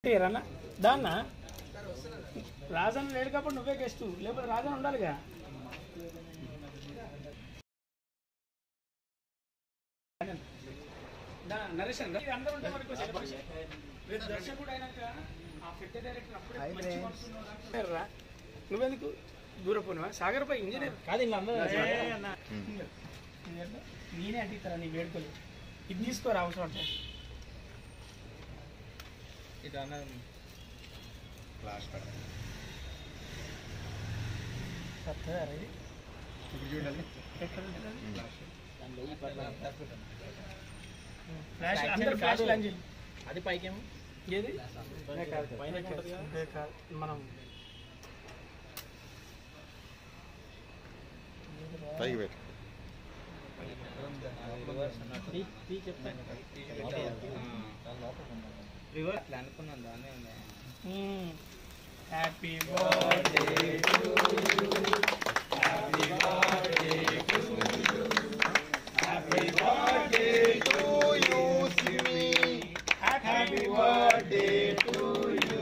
రన్న దాన్న రాజన్ లేడు కాబట్టి నువ్వే గెస్ట్ లేకపోతే రాజన్ ఉండాలిగా దా- నరేష్ అన్న, ఇది అందరూ ఉంటే మనకు celebration. రేపు దర్శకుడు అయినాక ఆ పెట్టే డైరెక్టర్ అప్పుడే మంచి మనసున్న వాడు రా. నువ్వెందుకు దూరపోయినావా సాగర్ పై ఇంజనీర్ కాదు ఇలా నేనే అడిగితారా నీ వేడుకలు ఇది తీసుకోరా అవసరం అంటే వస్తుందా రా ఇది? ఎక్కడ ఉంటుంది అది? ఫ్లాష్ అందరు ఫ్లాష్ లాంజిల్ అది పైకేమో ఏది పైన ఉంటుంది కదా. ఇదే కాదు. మనం పైకి పెట్టు తీ చెప్తాను రివర్స్ అట్లా అనుకున్నాను దాన్ని ఉంది happy birthday happy birthday to you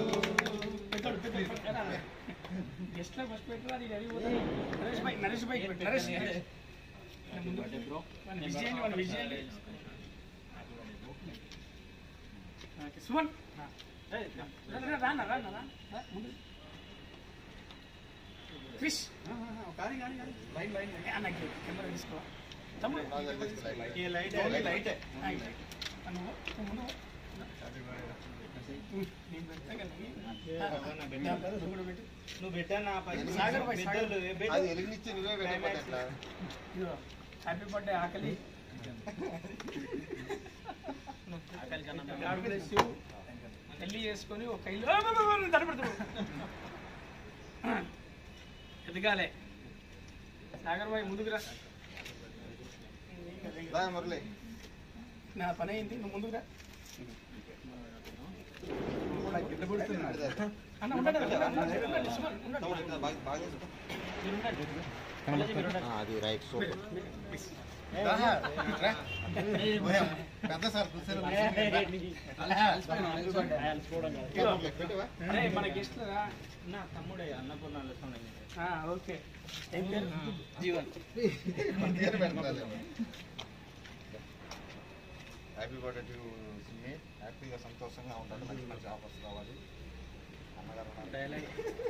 guest లో ఫస్ట్ పెట్టరా అది అడిగిపోతాను నరేష్ భాయ్ నరేష్ భాయ్ పెట్టు నరేష్ మన విజయండి మన విజయండి ఓకే, సుమన్ రా, రా, రా, రానా, రానా, రా, రా, ముందు. క్రిష్ ఏ, అన్నకి కెమెరా తీసుకో తమ్ముడు ఈ లైట్ లైట్ నువ్వు నువ్వు ముందు పో. నేను పెడతా కదా. నువ్వు కూడా పెట్టు. నువ్వు పెట్టాను సాగర్ భాయ్, సాగర్. అది ఎలిగినిచ్చి నువ్వే పెట్టకపోతే ఎట్లా ఇదిగో, హ్యాపీ బర్త్డే ఆకలి ఆకలి కన్నా గాడ్ బ్లెస్ యూ పెళ్లి చేసుకొని ఒక ఇల్లు తడబడుతున్నావు ఎదగాలే సాగర్ బాయ్ ముందుకు రా రా మురళి నా పని అయింది నువ్వు ముందుకు రా అన్న ఉండండి ఉండండి, ఉండండి, సుమన్, ఉండండి. తమ్ముడు ఇంకా బాగా బాగా చేసుకో. మీరు ఉండండి. ఆ, అది రైట్ సూపర్ ప్లీజ్. పెద్ద సార్ కూర్చొని ఇదిగో. పెట్టవా అరే మన గెస్ట్లు రా నా తమ్ముడే అన్నపూర్ణ లక్ష్మణ్ ఆ, ఓకే ఏం పేరు Jeevan happy birthday to Simmi హ్యాపీగా సంతోషంగా ఉండాలి మంచి మంచి ఆఫర్స్ రావాలి అన్నగారు ఉన్నారు. డైలాగ్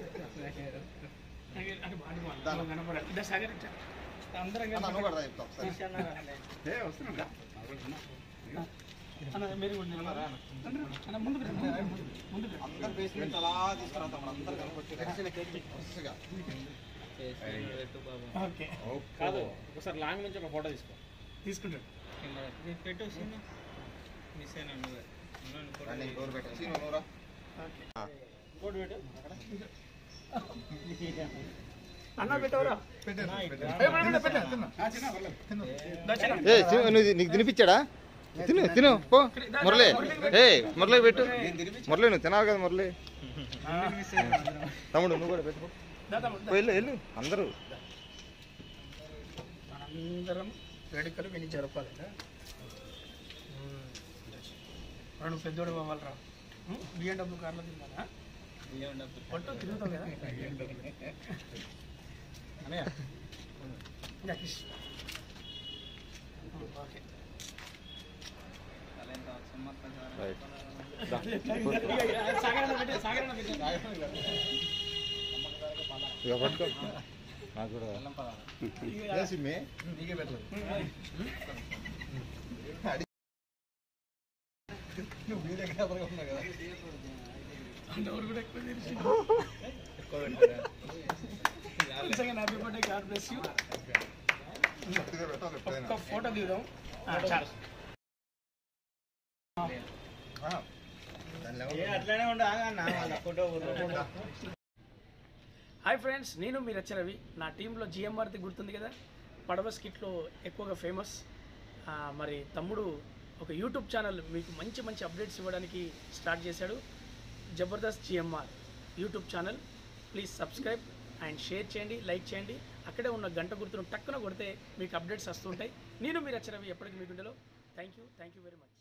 అంటే బాగా బాగుంది. కనపడాలి ఇదా సాగర్ ఇట్టా. అందరం అన్న, నువ్వు కలిసి కూడా రా చెప్తా ఒకసారి అన్న మీరు కూడా నిలబడరా? అన్న ముందుకు రండి. ముందుకు రండి. అందరు బేస్మెంట్ అలా తీసుకురా తమ్ముడు అందరు కనపట్టి వరుసగా. పెట్టు బాబు ఓకే కాదు ఒకసారి లాంగ్ నుంచి ఒక ఫోటో తీసుకో తీసుకుంటాడు పెట్టు సినిమా మిస్ అయినా నువ్వే రండి, డోర్ పెట్టు. సీను, నువ్వు రా. ఓకే ఆ. ఫోటో పెట్టు అన్న పెట్టవరా ఏ తిను, నువ్వు నీకు తినిపించాడా తిను తిను పో మురళి ఏ మురళి పెట్టు మురళి నువ్వు తినాలి కదా మురళి తమ్ముడు నువ్వు కూడా పెట్టు పో, వెళ్ళు వెళ్ళు అందరూ అందరం వేడుకలు విని జరపాలి రెండు పెద్దోడు పోవాలరా బిఎండబ్ల్యూ కార్లో తిన్నారా పట్టు తిరుగుతావు కదా అన్నయ్య ఇంకా కిష్. ఓకే రైట్ సాగరణ పెట్టే సాగరణ పెట్టే ఇక పట్టుకో నాకు కూడా ఏ సిమ్మి? డోర్ కూడా ఎక్కువ తెరిచి ఎక్కువ పెట్టారా happy birthday God bless you ఇదిగో పెట్టు, ఒక ఎప్పుడైనా. ఒక్క ఫోటో దిగుదాం ఆ, చాలు ఆ, దాని లెవెల్ ఏ అట్లనే ఉండు ఆగన్నా వాళ్ళ ఫోటో ఫోటో హాయ్ ఫ్రెండ్స్ నేను మీరు రవి నా టీంలో జిఎంఆర్ది గుర్తుంది కదా పడవ స్కిట్లో ఎక్కువగా ఫేమస్ ఆ, మరి తమ్ముడు ఒక యూట్యూబ్ ఛానల్ మీకు మంచి మంచి అప్డేట్స్ ఇవ్వడానికి స్టార్ట్ చేశాడు Jabardasth GMR YouTube channel please subscribe and share చేయండి లైక్ చేయండి అక్కడే ఉన్న గంట గుర్తును టక్కున కొడితే మీకు అప్డేట్స్ వస్తుంటాయి నేను మీరు రవి ఎప్పటికీ మీకు ఉండలో thank you thank you very much